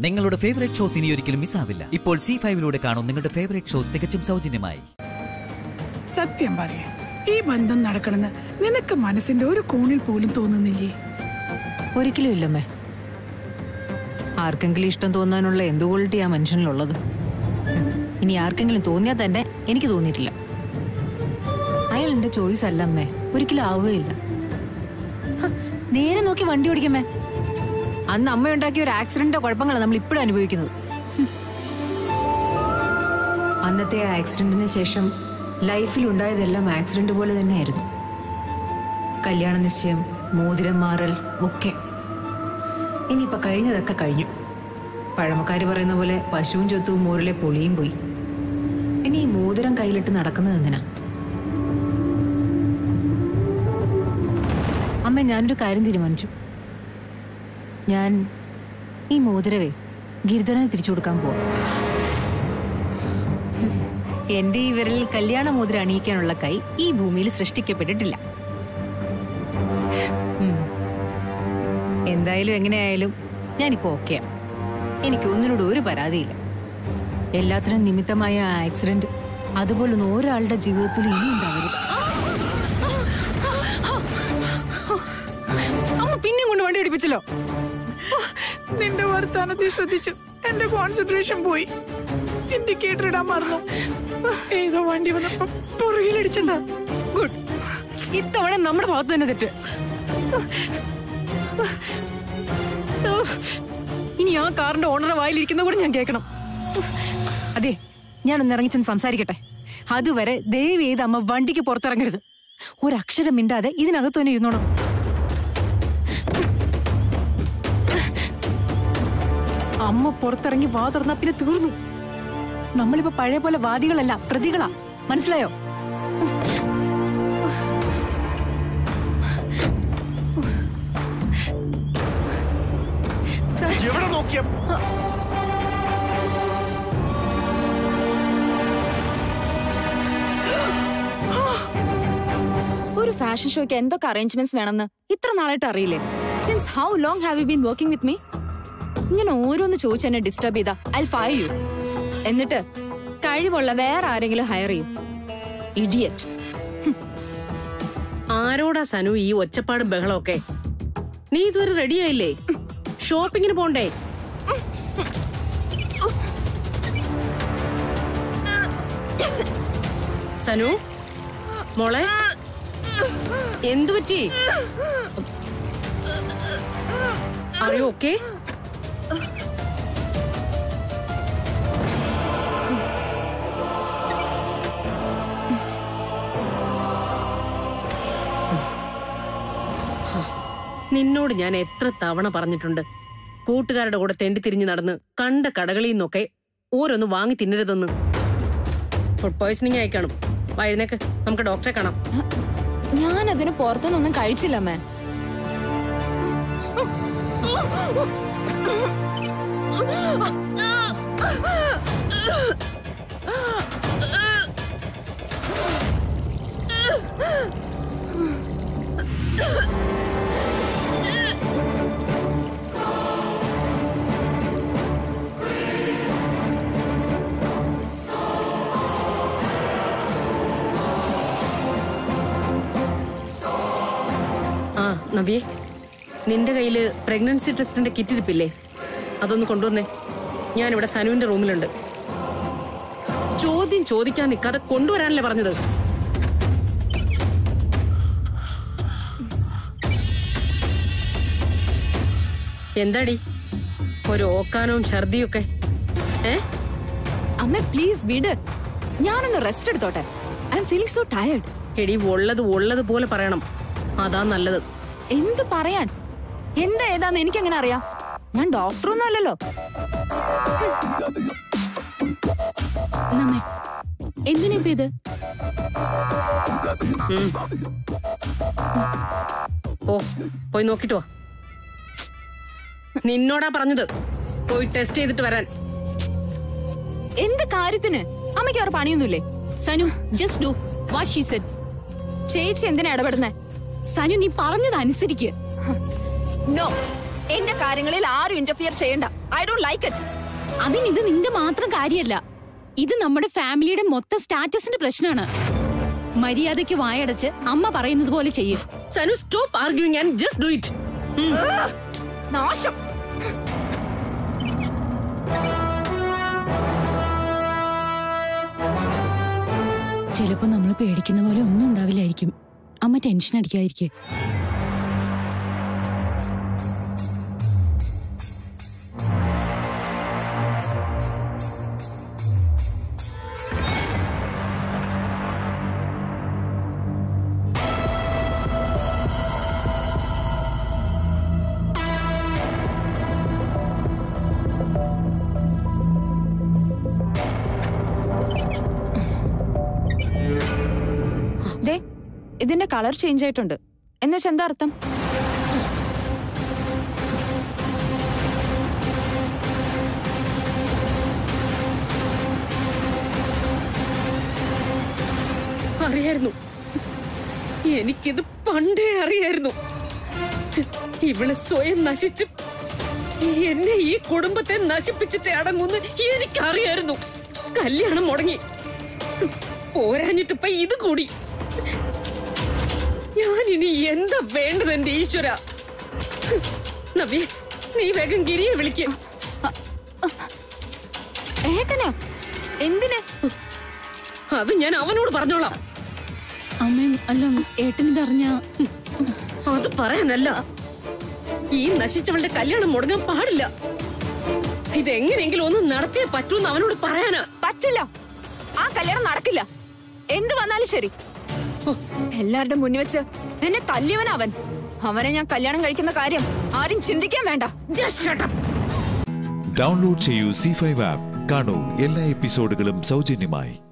നിങ്ങളുടെ favourite shows ഇനി ഒരിക്കലും മിസ്സാവില്ല ഇപ്പോൾ സി ഫൈവിലൂടെ കാണും നിങ്ങളുടെ ഫേവറേറ്റ് ഷോ തികച്ചും സൗജന്യമായി സത്യം പറയാ ഈ ബന്ധം നടക്കണമെന്ന് നിനക്ക് മനസ്സിന്റെ ഒരു കോണിൽ പോലും തോന്നുന്നില്ലേ ഒരിക്കലും ഇല്ലമ്മേ ആർക്കെങ്കിലും ഇഷ്ടം തോന്നാനുള്ള എന്ത് ക്വാളിറ്റി ആ മനുഷ്യനിലുള്ളത് ഉം. ഇനി ആർക്കെങ്കിലും തോന്നിയാൽ തന്നെ എനിക്ക് തോന്നിയിട്ടില്ല അയാൾ എന്റെ ചോയ്സ് അല്ല അമ്മേ ഒരിക്കലും ആവുകയില്ല ഹ, നേരെ നോക്കി വണ്ടി ഓടിക്കമ്മേ അന്ന് അമ്മ ഉണ്ടാക്കിയ ഒരു ആക്സിഡന്റോ കുഴപ്പങ്ങളാണ് നമ്മൾ ഇപ്പോഴും അനുഭവിക്കുന്നത് ഹും. അന്നത്തെ ആ ആക്സിഡന്റിന് ശേഷം ലൈഫിൽ ഉണ്ടായതെല്ലാം ആക്സിഡന്റ് പോലെ തന്നെയായിരുന്നു കല്യാണ നിശ്ചയം മോതിരം മാറൽ ഒക്കെ ഇനിയിപ്പൊ കഴിഞ്ഞതൊക്കെ കഴിഞ്ഞു പഴമക്കാര് പറയുന്ന പോലെ പശുവും ചൊത്തും മോരിലെ പൊളിയും പോയി ഇനി ഈ മോതിരം കയ്യിലിട്ട് നടക്കുന്നത് എന്തിനാ അമ്മ ഞാനൊരു കാര്യം തീരുമാനിച്ചു ഞാൻ ഈ മോതിരവേ ഗിരിധരന് തിരിച്ചു കൊടുക്കാൻ പോവാം എന്റെ ഈ വിരലിൽ കല്യാണ മോതിരം അണിയിക്കാനുള്ള കൈ ഈ ഭൂമിയിൽ സൃഷ്ടിക്കപ്പെട്ടിട്ടില്ല ഉം. എന്തായാലും എങ്ങനെയായാലും ഞാനിപ്പോ ഓക്കെയാ എനിക്ക് ഒന്നിനോട് ഒരു പരാതിയില്ല എല്ലാത്തിനും നിമിത്തമായ ആ ആക്സിഡന്റ് അതുപോലൊന്നും ഒരാളുടെ ജീവിതത്തിൽ ഇനി ഉണ്ടാവരുത് അമ്മ പിന്നെയും കൊണ്ട് വണ്ടി ഓടിപ്പിച്ചല്ലോ നിന്റെ വർത്താനത്തിൽ ശ്രദ്ധിച്ചു എന്റെ കോൺസെൻട്രേഷൻ പോയി ഇൻഡിക്കേറ്റർ ഇടാൻ മറന്നു ഏതോ വണ്ടി വന്നപ്പോ പുറകിലടിച്ചെന്താ ഗുഡ് ഇത്തവണ നമ്മുടെ ഭാഗത്ത് തന്നെ തെറ്റ് ഇനി ആ കാറിന്റെ ഓണറെ വായിലിരിക്കുന്ന കൂടെ ഞാൻ കേൾക്കണം അതെ ഞാനൊന്ന് ഇറങ്ങിച്ചെന്ന് സംസാരിക്കട്ടെ അതുവരെ ദയവ് ചെയ്ത് അമ്മ വണ്ടിക്ക് പുറത്തിറങ്ങരുത് ഒരക്ഷരം മിണ്ടാതെ ഇതിനകത്ത് തന്നെ ഇരുന്നോണം അമ്മ പുറത്തിറങ്ങി വാ തുറന്നാ പിന്നെ തീർന്നു നമ്മളിപ്പോ പഴയ പോലെ വാദികളല്ല പ്രതികളാ മനസ്സിലായോ സാർ എവിടെ നോക്കിയ ഒരു ഫാഷൻ ഷോയ്ക്ക് എന്തൊക്കെ അറേഞ്ച്മെന്റ്സ് വേണമെന്ന് ഇത്ര നാളായിട്ട് അറിയില്ലേ since how long have you been working with me ഇങ്ങനെ ഓരോന്ന് ചോദിച്ച് എന്നെ ഡിസ്റ്റർബ് ചെയ്താ ഐ ഫയർ യു എന്നിട്ട് കഴിവുള്ള വേറെ ആരെങ്കിലും ഹയർ ചെയ്യും ഇഡിയറ്റ് ആരോടാ സനു ഈ ഒച്ചപ്പാടും ബഹളമൊക്കെ നീ ഇതുവരെ റെഡിയായില്ലേ ഷോപ്പിങ്ങിന് പോണ്ടേ സനു മോളെ എന്തു പറ്റി അറിയോ ഓക്കെ നിന്നോട് ഞാൻ എത്ര തവണ പറഞ്ഞിട്ടുണ്ട് കൂട്ടുകാരുടെ കൂടെ തെണ്ടിത്തിരിഞ്ഞ് നടന്ന് കണ്ട കടകളിൽ നിന്നൊക്കെ ഓരോന്ന് വാങ്ങി തിന്നരുതെന്ന് ഫുഡ് പോയ്സണിങ് ആയി കാണും വഴുന്നേക്ക് നമുക്ക് ഡോക്ടറെ കാണാം ഞാൻ അതിന് പുറത്തുനിന്നൊന്നും കഴിച്ചില്ല മേ ആ നവിയെ നിന്റെ കയ്യില് പ്രഗ്നൻസി ടെസ്റ്റിന്റെ കിറ്റ് ഇരിപ്പില്ലേ അതൊന്ന് കൊണ്ടുവന്നേ ഞാനിവിടെ സനുവിന്റെ റൂമിലുണ്ട് ചോദ്യം ചോദിക്കാൻ നിൽക്കാതെ കൊണ്ടുവരാനല്ലേ പറഞ്ഞത് എന്താടി ഒരു ഓക്കാനവും ഛർദിയും ഒക്കെ ഏ അമ്മ പ്ലീസ് വീട് ഞാനൊന്ന് റെസ്റ്റ് എടുത്തോട്ടെ I'm feeling so tired എടി ഉള്ളത് ഉള്ളത് പോലെ പറയണം അതാ നല്ലത് എന്ത് പറയാൻ എന്താ ഏതാന്ന് എനിക്കെങ്ങനെ അറിയാം ഞാൻ ഡോക്ടറൊന്നും അല്ലല്ലോ നമ്മെ എന്തിനിപ്പ ഇത് ഉം. ഓ പോയി നോക്കിട്ട് വാ നിന്നോടാ പറഞ്ഞത് പോയി ടെസ്റ്റ് ചെയ്തിട്ട് വരാൻ എന്ത് കാര്യത്തിന് അമ്മയ്ക്ക് അവരുടെ പണിയൊന്നുമില്ലേ Sanu just do what she said ചേച്ചി എന്തിനാ ഇടപെടുന്നേ സനു നീ പറഞ്ഞത് അനുസരിക്ക് നോ എന്റെ കാര്യങ്ങളിൽ ആരും ഇന്റർഫിയർ ചെയ്യണ്ട ഐ ഡോണ്ട് ലൈക്ക് ഇറ്റ് അതിന് ഇത് നിന്റെ മാത്രം കാര്യമല്ല ഇത് നമ്മുടെ ഫാമിലിയുടെ മൊത്തം സ്റ്റാറ്റസിന്റെ പ്രശ്നമാണ് മര്യാദയ്ക്ക് വായടച്ച് അമ്മ പറയുന്നത് പോലെ ചെയ്യും Sanu stop arguing and just do it നാശം ചിലപ്പോ നമ്മൾ പേടിക്കുന്ന പോലെ ഒന്നും ഉണ്ടാവില്ലായിരിക്കും അമ്മ ടെൻഷൻ അടിക്കാതിരിക്കെ ദേ ഇതിന്റെ കളർ ചേഞ്ച് ആയിട്ടുണ്ട് എന്നുവെച്ചാ എന്താ അർത്ഥം അറിയായിരുന്നു എനിക്കിത് പണ്ടേ അറിയായിരുന്നു ഇവള് സ്വയം നശിച്ചു എന്നെ ഈ കുടുംബത്തെ നശിപ്പിച്ചിട്ട് അടങ്ങുന്ന് എനിക്കറിയായിരുന്നു കല്യാണം മുടങ്ങി പോരാഞ്ഞിട്ടിപ്പ ഇത് കൂടി ഞാൻ ഇനി എന്താ വേണ്ടത് എന്റെ ഈശ്വര നവ്യ നീ വേഗം ഗിരിയെ വിളിക്ക ഏട്ടനോ എന്തിന് അത് ഞാൻ അവനോട് പറഞ്ഞോളാം അമ്മയും അല്ല ഏട്ടനിതറിഞ്ഞ അത് പറയാനല്ല ഈ നശിച്ചവളുടെ കല്യാണം മുടങ്ങാൻ പാടില്ല ഇതെങ്ങനെയെങ്കിലും ഒന്ന് നടത്തിയേ പറ്റൂന്ന് അവനോട് പറയാനാ പറ്റില്ല ആ കല്യാണം നടക്കില്ല എന്ത് വന്നാലും ശരി ഹോ, എല്ലാവരുടെ മുന്നിൽ വെച്ച് എന്നെ തല്ലിയവനവൻ അവനെ ഞാൻ കല്യാണം കഴിക്കുന്ന കാര്യം ആരും ചിന്തിക്കാൻ വേണ്ട Just shut up. ഡൗൺലോഡ് ചെയ്യൂ സി ഫൈവ് ആപ്പ് കാണൂ എല്ലാ എപ്പിസോഡുകളും സൗജന്യമായി